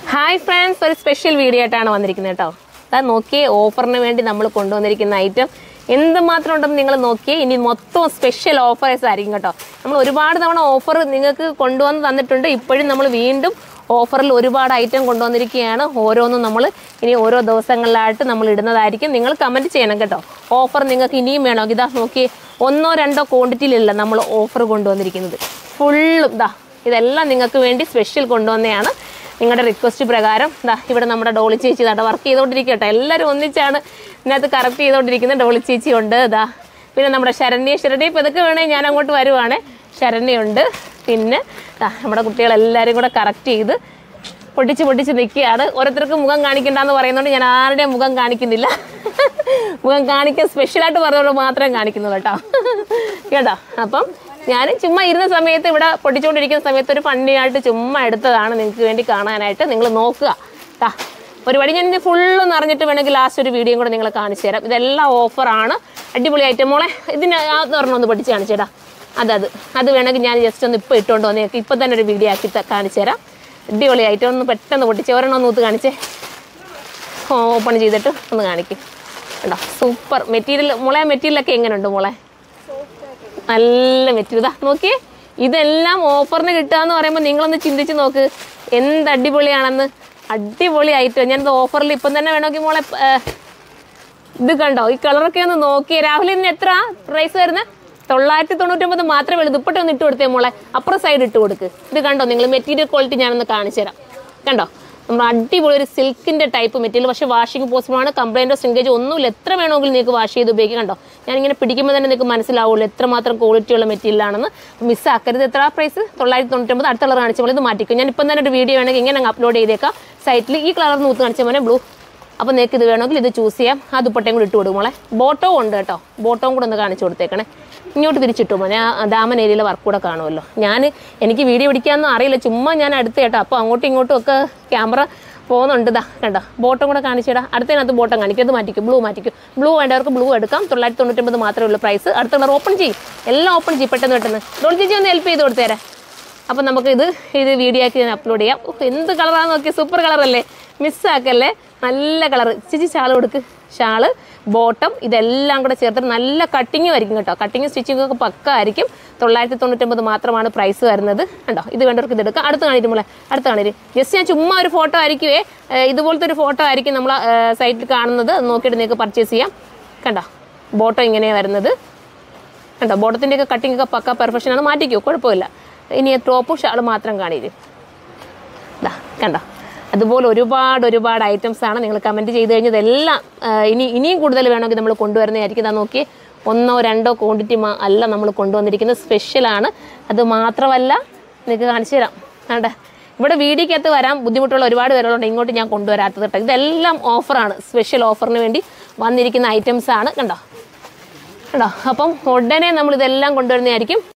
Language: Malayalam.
ഹായ് ഫ്രണ്ട്സ് ഒരു സ്പെഷ്യൽ വീഡിയോ ആയിട്ടാണ് വന്നിരിക്കുന്നത് കേട്ടോ അതാ നോക്കിയേ ഓഫറിന് വേണ്ടി നമ്മൾ കൊണ്ടുവന്നിരിക്കുന്ന ഐറ്റം എന്തുമാത്രം ഉണ്ടെന്ന് നിങ്ങൾ നോക്കിയേ ഇനി മൊത്തം സ്പെഷ്യൽ ഓഫേഴ്സ് ആയിരിക്കും കേട്ടോ നമ്മൾ ഒരുപാട് തവണ ഓഫർ നിങ്ങൾക്ക് കൊണ്ടുവന്ന് തന്നിട്ടുണ്ട് ഇപ്പോഴും നമ്മൾ വീണ്ടും ഓഫറിൽ ഒരുപാട് ഐറ്റം കൊണ്ടുവന്നിരിക്കുകയാണ് ഓരോന്നും നമ്മൾ ഇനി ഓരോ ദിവസങ്ങളിലായിട്ട് നമ്മൾ ഇടുന്നതായിരിക്കും നിങ്ങൾ കമൻറ്റ് ചെയ്യണം കേട്ടോ ഓഫർ നിങ്ങൾക്ക് ഇനിയും വേണോ ഇതാ നോക്കി ഒന്നോ രണ്ടോ ക്വാണ്ടിറ്റിയിലല്ല നമ്മൾ ഓഫർ കൊണ്ടുവന്നിരിക്കുന്നത് ഫുള്ളും ഇതാ ഇതെല്ലാം നിങ്ങൾക്ക് വേണ്ടി സ്പെഷ്യൽ കൊണ്ടുവന്നതാണ് നിങ്ങളുടെ റിക്വസ്റ്റ് പ്രകാരം ദാ ഇവിടെ നമ്മുടെ ഡോളി ചേച്ചി ദാ വർക്ക് ചെയ്തുകൊണ്ടിരിക്കട്ടെ എല്ലാവരും ഒന്നിച്ചാണ് ഇതിനകത്ത് കറക്റ്റ് ചെയ്തുകൊണ്ടിരിക്കുന്നത് ഡോളി ചേച്ചി ഉണ്ട് ദാ പിന്നെ നമ്മുടെ ശരണ്യ ശരണ്യ ഇപ്പം ഇതൊക്കെ വേണേൽ ഞാൻ അങ്ങോട്ട് വരുവാണ് ശരണ്യുണ്ട് പിന്നെ ദാ നമ്മുടെ കുട്ടികളെല്ലാവരും കൂടെ കറക്റ്റ് ചെയ്ത് പൊട്ടിച്ച് പൊട്ടിച്ച് നിൽക്കുകയാണ് ഓരോരുത്തർക്ക് മുഖം കാണിക്കണ്ടെന്ന് പറയുന്നതുകൊണ്ട് ഞാൻ ആരുടെയും മുഖം കാണിക്കുന്നില്ല മുഖം കാണിക്കാൻ സ്പെഷ്യലായിട്ട് പറഞ്ഞുകൊണ്ട് മാത്രമേ കാണിക്കുന്നുള്ളൂ കേട്ടോ കേട്ടോ അപ്പം ഞാൻ ചുമ്മാ ഇരുന്ന സമയത്ത് ഇവിടെ പൊട്ടിച്ചുകൊണ്ടിരിക്കുന്ന സമയത്ത് ഒരു ഫണ്ണിയായിട്ട് ചുമ്മാ എടുത്തതാണ് നിങ്ങൾക്ക് വേണ്ടി കാണാനായിട്ട് നിങ്ങൾ നോക്കുക ട്ടാ ഒരു വഴി ഞാൻ ഫുള്ള് നിറഞ്ഞിട്ട് വേണമെങ്കിൽ ലാസ്റ്റ് ഒരു വീഡിയോ കൂടെ നിങ്ങളെ കാണിച്ചു തരാം ഇതെല്ലാം ഓഫറാണ് അടിപൊളി ഐറ്റം മോളെ ഇതിന് അത് ഒരെണ്ണം ഒന്ന് പഠിച്ച് കാണിച്ചേടാ അതത് അത് വേണമെങ്കിൽ ഞാൻ ജസ്റ്റ് ഒന്ന് ഇപ്പോൾ ഇട്ടുകൊണ്ട് വന്നേ ഇപ്പം തന്നെ ഒരു വീഡിയോ ആക്കി ത- കാണിച്ചു തരാം അടിപൊളി ഐറ്റം ഒന്ന് പെട്ടെന്ന് പൊട്ടിച്ച് ഒരെണ്ണം ഒന്ന് ഊത്ത് കാണിച്ചേ ഓപ്പൺ ചെയ്തിട്ട് ഒന്ന് കാണിക്കും കേട്ടോ സൂപ്പർ മെറ്റീരിയൽ മോളെ മെറ്റീരിയലൊക്കെ എങ്ങനെയുണ്ട് മോളെ നല്ല മെറ്റീരിയൽ ഇതാ നോക്കിയേ ഇതെല്ലാം ഓഫറിന് കിട്ടുകയെന്ന് പറയുമ്പോൾ നിങ്ങളൊന്ന് ചിന്തിച്ച് നോക്ക് എന്ത് അടിപൊളിയാണെന്ന് അടിപൊളി ഐറ്റം ഞാനിത് ഓഫറിൽ ഇപ്പം തന്നെ വേണമെങ്കിൽ മോളെ ഏ, ഇത് കണ്ടോ ഈ കളറൊക്കെ ഒന്ന് നോക്കിയേ രാഹുൽ ഇതിന് എത്ര പ്രൈസ് വരുന്നത് തൊള്ളായിരത്തി തൊണ്ണൂറ്റൊമ്പത് മാത്രമേ ഉള്ളൂ ദുപ്പട്ട ഒന്ന് ഇട്ട് കൊടുത്തേ മോളെ അപ്പുറം സൈഡ് ഇട്ട് കൊടുക്ക് ഇത് കണ്ടോ നിങ്ങൾ മെറ്റീരിയൽ ക്വാളിറ്റി ഞാനൊന്ന് കാണിച്ചു തരാം കണ്ടോ നമ്മൾ അടിപൊളി ഒരു സിൽക്കിന്റെ ടൈപ്പ് മെറ്റീരിയൽ പക്ഷേ വാഷിംഗ് പോസിബിൾ ആണ് കംപ്ലൈൻറ്റോ സിങ്കേജോ ഒന്നുമില്ല എത്ര വേണമെങ്കിലും നിങ്ങൾക്ക് വാഷ് ചെയ്ത് ഉപയോഗിക്കാം കണ്ടോ ഞാനിങ്ങനെ പിടിക്കുമ്പോൾ തന്നെ നിങ്ങൾക്ക് മനസ്സിലാവുള്ളൂ എത്രമാത്രം ക്വാളിറ്റി ഉള്ള മെറ്റീരിയൽ ആണെന്ന് മിസ്സാക്കരുത് എത്ര പ്രൈസ് തൊള്ളായിരത്തി തൊണ്ണൂറ്റൊമ്പത് അടുത്ത കളർ കാണിച്ചാൽ ഇത് മാറ്റിക്കും ഞാൻ ഇപ്പം തന്നെ ഒരു വീഡിയോ വേണമെങ്കിൽ ഇങ്ങനെ അപ്ലോഡ് ചെയ്തേക്കാം സൈറ്റിൽ ഈ കളർ നൂത്ത് കാണിച്ചാൽ മോനെ ബ്ലൂ അപ്പോൾ നിങ്ങൾക്ക് ഇത് വേണമെങ്കിൽ ഇത് ചൂസ് ചെയ്യാം ആ ദുപ്പട്ടയും കൂടി ഇട്ട് കൊടുക്കും മോളെ ബോട്ടവും ഉണ്ട് കേട്ടോ ബോട്ടവും കൂടെ ഒന്ന് കാണിച്ചു കൊടുത്തേക്കണേ ഇങ്ങോട്ട് തിരിച്ചിട്ടു മോനെ ആ ദാമൻ ഏരിയയിലെ വർക്ക് കൂടെ കാണുമല്ലോ ഞാൻ എനിക്ക് വീഡിയോ പിടിക്കാനൊന്നും അറിയില്ല ചുമ്മാ ഞാൻ അടുത്ത് കേട്ടോ അപ്പോൾ അങ്ങോട്ടും ഇങ്ങോട്ടും ഒക്കെ ക്യാമറ പോകുന്നുണ്ട് ഇതാ കണ്ടോ ബോട്ടം കൂടെ കാണിച്ചിടാം അടുത്തതിനകത്ത് ബോട്ടം കാണിക്കും ഇത് മാറ്റിക്കും ബ്ലൂ മാറ്റിക്കും ബ്ലൂ വേണ്ടവർക്ക് ബ്ലൂ എടുക്കാം തൊള്ളായിരത്തി തൊണ്ണൂറ്റൊമ്പത് മാത്രമേ ഉള്ളൂ പ്രൈസ് അടുത്ത കളർ ഓപ്പൺ ചെയ്യും എല്ലാം ഓപ്പൺ ചെയ്യും പെട്ടെന്ന് പെട്ടെന്ന് ഡോൾ ചേച്ചി ഒന്ന് ഹെൽപ്പ് ചെയ്ത് കൊടുത്തേരെ അപ്പം നമുക്ക് ഇത് ഇത് വീഡിയോ ആക്കി ഞാൻ അപ്ലോഡ് ചെയ്യാം ഉഫ്, എന്ത് കളറാന്ന് നോക്കി സൂപ്പർ കളറല്ലേ മിസ്സാക്കല്ലേ നല്ല കളർ ചേച്ചി ഷാൾ കൊടുക്ക് ഷാള് ബോട്ടം ഇതെല്ലാം കൂടെ ചേർത്തിട്ട് നല്ല കട്ടിങ്ങും ആയിരിക്കും കേട്ടോ കട്ടിങ് സ്റ്റിച്ചിങ് ഒക്കെ പക്ക ആയിരിക്കും തൊള്ളായിരത്തി തൊണ്ണൂറ്റൊമ്പത് മാത്രമാണ് പ്രൈസ് വരുന്നത് കണ്ടോ ഇത് വേണ്ടവർക്ക് ഇത് എടുക്കാം അടുത്ത് കാണിക്കും മോളെ അടുത്ത് കാണിരും ജസ്റ്റ് ഞാൻ ചുമ്മാ ഒരു ഫോട്ടോ ആയിരിക്കുവേ ഏഹ് ഇതുപോലത്തെ ഒരു ഫോട്ടോ ആയിരിക്കും നമ്മൾ സൈറ്റിൽ കാണുന്നത് അത് നോക്കിയിട്ട് നിങ്ങൾക്ക് പർച്ചേസ് ചെയ്യാം കണ്ടോ ബോട്ടം ഇങ്ങനെയാണ് വരുന്നത് കണ്ടോ ബോട്ടത്തിൻ്റെ ഒക്കെ കട്ടിംഗ് ഒക്കെ പക്ക പെർഫെക്ഷൻ ആണ് മാറ്റിക്കോ കുഴപ്പമില്ല ഇനി ടോപ്പും ഷാളും മാത്രം കാണിരും ഇതാ കണ്ടോ അതുപോലെ ഒരുപാട് ഒരുപാട് ഐറ്റംസ് ആണ് നിങ്ങൾ കമൻറ്റ് ചെയ്ത് കഴിഞ്ഞത് എല്ലാം ആ, ഇനി ഇനിയും കൂടുതൽ വേണമെങ്കിൽ നമ്മൾ കൊണ്ടുവരുന്നതായിരിക്കും ഇതാ നോക്കി ഒന്നോ രണ്ടോ ക്വാണ്ടിറ്റി അല്ല നമ്മൾ കൊണ്ടുവന്നിരിക്കുന്നത് സ്പെഷ്യലാണ് അത് മാത്രമല്ല നിങ്ങൾക്ക് കാണിച്ചു തരാം കണ്ടേ ഇവിടെ വീഡിയോക്കകത്ത് വരാൻ ബുദ്ധിമുട്ടുള്ള ഒരുപാട് പേരുകളുണ്ട് ഇങ്ങോട്ട് ഞാൻ കൊണ്ടുവരാത്തത് കേട്ടോ ഇതെല്ലാം ഓഫറാണ് സ്പെഷ്യൽ ഓഫറിന് വേണ്ടി വന്നിരിക്കുന്ന ഐറ്റംസ് ആണ് കണ്ടോ കണ്ടോ അപ്പം ഉടനെ നമ്മൾ ഇതെല്ലാം കൊണ്ടുവരുന്നതായിരിക്കും